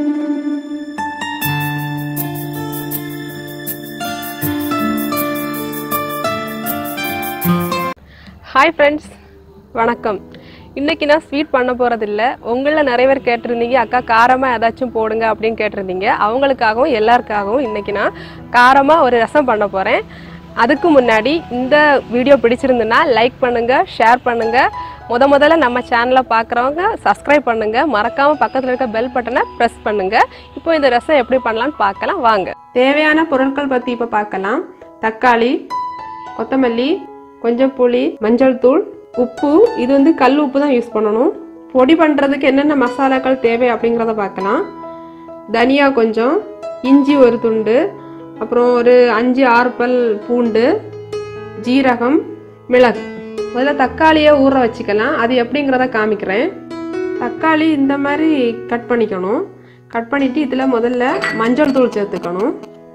hi friends வணக்கம் இன்னைக்கு நான் ஸ்வீட் பண்ண போகிறதில்ல உங்களில் நிறைய பேர் கேட்டிருந்தீங்க அக்கா காரமாக ஏதாச்சும் போடுங்க அப்படின்னு கேட்டிருந்தீங்க அவங்களுக்காகவும் எல்லாருக்காகவும் இன்னைக்கு நான் காரமாக ஒரு ரசம் பண்ண போகிறேன் அதுக்கு முன்னாடி இந்த வீடியோ பிடிச்சிருந்துன்னா லைக் பண்ணுங்கள் ஷேர் பண்ணுங்கள் முத முதல்ல நம்ம சேனலை பார்க்குறவங்க சப்ஸ்கிரைப் பண்ணுங்கள் மறக்காமல் பக்கத்தில் இருக்க பெல் பட்டனை ப்ரெஸ் பண்ணுங்கள் இப்போ இந்த ரசம் எப்படி பண்ணலான்னு பார்க்கலாம் வாங்க தேவையான பொருட்கள் பற்றி இப்போ பார்க்கலாம் தக்காளி கொத்தமல்லி கொஞ்சம் புளி மஞ்சள் தூள் உப்பு இது வந்து கல் உப்பு தான் யூஸ் பண்ணணும் பொடி பண்ணுறதுக்கு என்னென்ன மசாலாக்கள் தேவை அப்படிங்கிறத பார்க்கலாம் தனியா கொஞ்சம் இஞ்சி ஒரு துண்டு அப்புறம் ஒரு அஞ்சு ஆறு பல் பூண்டு ஜீரகம் மிளகு முதல்ல தக்காளியை ஊற வச்சுக்கலாம் அது எப்படிங்கிறத காமிக்கிறேன் தக்காளி இந்த மாதிரி கட் பண்ணிக்கணும் கட் பண்ணிவிட்டு இதில் முதல்ல மஞ்சள் தூள் சேர்த்துக்கணும்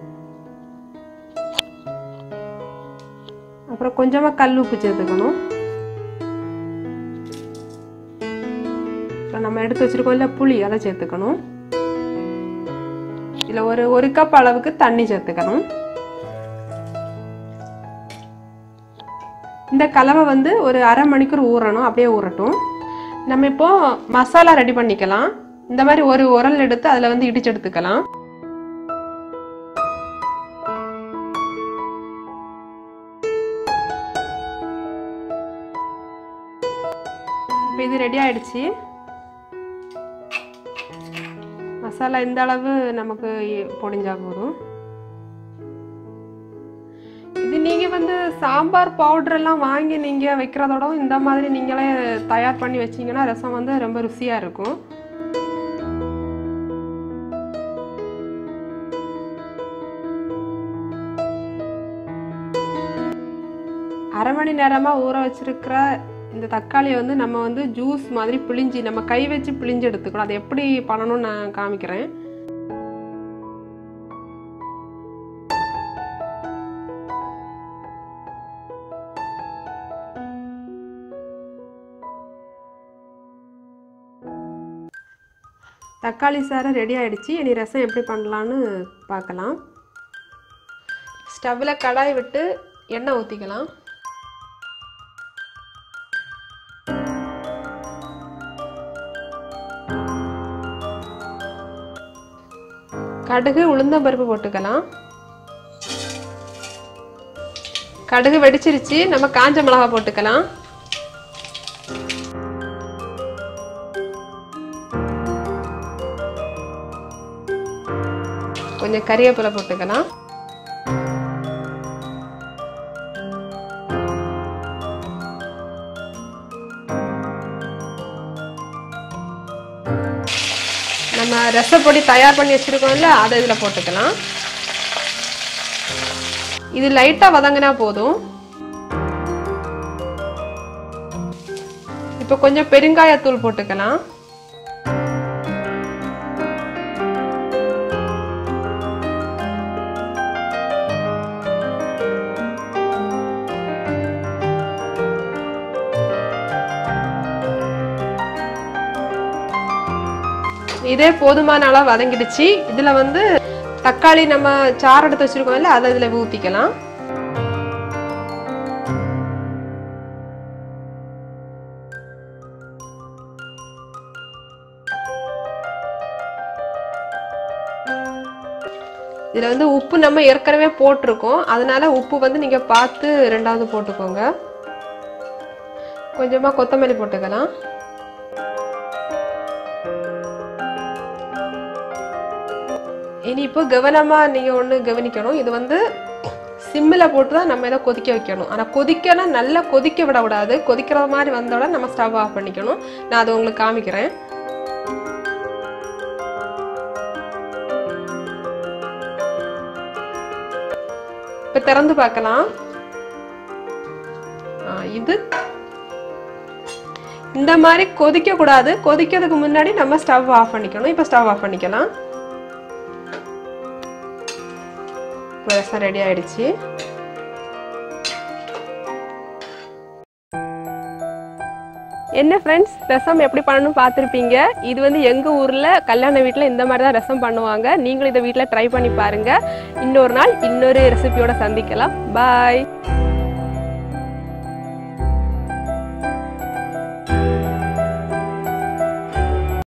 அப்புறம் கொஞ்சமாக கல் உப்பு சேர்த்துக்கணும் அப்புறம் நம்ம எடுத்து வச்சிருக்கோம் இல்லை புளி அதை சேர்த்துக்கணும் இதில் ஒரு ஒரு கப் அளவுக்கு தண்ணி சேர்த்துக்கணும் இந்த கலவை வந்து ஒரு அரை மணிக்கூர் ஊறணும் அப்படியே ஊறட்டும் நம்ம இப்போ மசாலா ரெடி பண்ணிக்கலாம் இந்த மாதிரி ஒரு உரல் எடுத்து அதில் வந்து இடிச்சு எடுத்துக்கலாம் இப்போ இது ரெடி ஆயிடுச்சு மசாலா இந்த அளவு நமக்கு பொடிஞ்சா போதும் இது நீங்கள் வந்து சாம்பார் பவுடர் எல்லாம் வாங்கி நீங்கள் வைக்கிறதோட இந்த மாதிரி நீங்களே தயார் பண்ணி வச்சீங்கன்னா ரசம் வந்து ரொம்ப ருசியாக இருக்கும் அரை மணி நேரமாக ஊற வச்சிருக்கிற இந்த தக்காளியை வந்து நம்ம வந்து ஜூஸ் மாதிரி பிழிஞ்சி நம்ம கை வச்சு பிழிஞ்சு எடுத்துக்கணும் அது எப்படி பண்ணணும்னு நான் காமிக்கிறேன் தக்காளி சாரை ரெடி ஆயிடுச்சு இனி ரசம் எப்படி பண்ணலான்னு பார்க்கலாம் ஸ்டவ்வில் கடாய் விட்டு எண்ணெய் ஊற்றிக்கலாம் கடுகு உளுந்தம் பருப்பு போட்டுக்கலாம் கடுகு வெடிச்சிருச்சு நம்ம காஞ்ச மிளகா போட்டுக்கலாம் கொஞ்சம் கறிவேப்பிலை போட்டுக்கலாம் நம்ம ரசப்பொடி தயார் பண்ணி வச்சுருக்கோம்ல அதை இதில் போட்டுக்கலாம் இது லைட்டாக வதங்கினா போதும் இப்போ கொஞ்சம் பெருங்காயத்தூள் போட்டுக்கலாம் இதே போதுமான அளவு வதங்கிடுச்சு இதில் வந்து தக்காளி நம்ம சாறு எடுத்து வச்சிருக்கோம்ல அதை இதில் ஊற்றிக்கலாம் இதில் வந்து உப்பு நம்ம ஏற்கனவே போட்டிருக்கோம் அதனால உப்பு வந்து நீங்கள் பார்த்து ரெண்டாவது போட்டுக்கோங்க கொஞ்சமாக கொத்தமல்லி போட்டுக்கலாம் இனி இப்போ கவனமாக நீங்கள் ஒன்று கவனிக்கணும் இது வந்து சிம்மில் போட்டு தான் நம்ம இதை கொதிக்க வைக்கணும் ஆனால் கொதிக்கனா நல்லா கொதிக்க விடக்கூடாது கொதிக்கிற மாதிரி வந்தோட நம்ம ஸ்டவ் ஆஃப் பண்ணிக்கணும் நான் அதை உங்களுக்கு காமிக்கிறேன் இப்போ திறந்து பார்க்கலாம் இது இந்த மாதிரி கொதிக்க கூடாது கொதிக்கிறதுக்கு முன்னாடி நம்ம ஸ்டவ் ஆஃப் பண்ணிக்கணும் இப்போ ஸ்டவ் ஆஃப் பண்ணிக்கலாம் ரசம் ரெடி ஆயிடுச்சு என்ன ஃப்ரெண்ட்ஸ் ரசம் எப்படி பண்ணணும்னு பார்த்துருப்பீங்க இது வந்து எங்கள் ஊரில் கல்யாண வீட்டில் இந்த மாதிரி தான் ரசம் பண்ணுவாங்க நீங்களும் இதை வீட்டில் ட்ரை பண்ணி பாருங்கள் இன்னொரு நாள் இன்னொரு ரெசிபியோட சந்திக்கலாம் பாய்